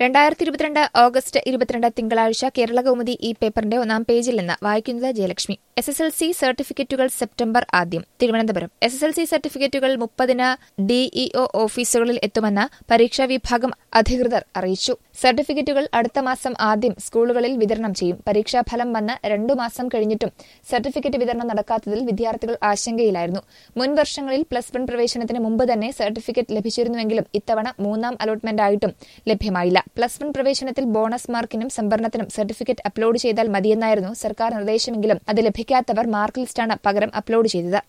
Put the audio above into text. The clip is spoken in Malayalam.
രണ്ടായിരത്തി ഇരുപത്തിരണ്ട് ഓഗസ്റ്റ് ഇരുപത്തിരണ്ട് തിങ്കളാഴ്ച കേരള കൗമുദി ഈ പേപ്പറിന്റെ ഒന്നാം പേജിൽ നിന്ന് വായിക്കുന്നത് Jayalakshmi S S L C സർട്ടിഫിക്കറ്റുകൾ സെപ്റ്റംബർ ആദ്യം Thiruvananthapuram S S L C സർട്ടിഫിക്കറ്റുകൾ മുപ്പതിന് ഡിഇഒ ഓഫീസുകളിൽ എത്തുമെന്ന് പരീക്ഷാ വിഭാഗം അധികൃതർ അറിയിച്ചു സർട്ടിഫിക്കറ്റുകൾ അടുത്ത മാസം ആദ്യം സ്കൂളുകളിൽ വിതരണം ചെയ്യും പരീക്ഷാഫലം വന്ന് രണ്ടു മാസം കഴിഞ്ഞിട്ടും സർട്ടിഫിക്കറ്റ് വിതരണം നടക്കാത്തതിൽ വിദ്യാർത്ഥികൾ ആശങ്കയിലായിരുന്നു മുൻ വർഷങ്ങളിൽ പ്ലസ് വൺ പ്രവേശനത്തിന് മുമ്പ് തന്നെ സർട്ടിഫിക്കറ്റ് ലഭിച്ചിരുന്നുവെങ്കിലും ഇത്തവണ മൂന്നാം അലോട്ട്മെന്റായിട്ടും ലഭ്യമായില്ല പ്ലസ് വൺ പ്രവേശനത്തിൽ ബോണസ് മാർക്കിനും സംവരണത്തിനും സർട്ടിഫിക്കറ്റ് അപ്ലോഡ് ചെയ്താൽ മതിയെന്നായിരുന്നു സർക്കാർ നിർദ്ദേശമെങ്കിലും അത് ലഭിക്കാത്തവർ മാർക്ക് ലിസ്റ്റാണ് പകരം അപ്ലോഡ് ചെയ്തത്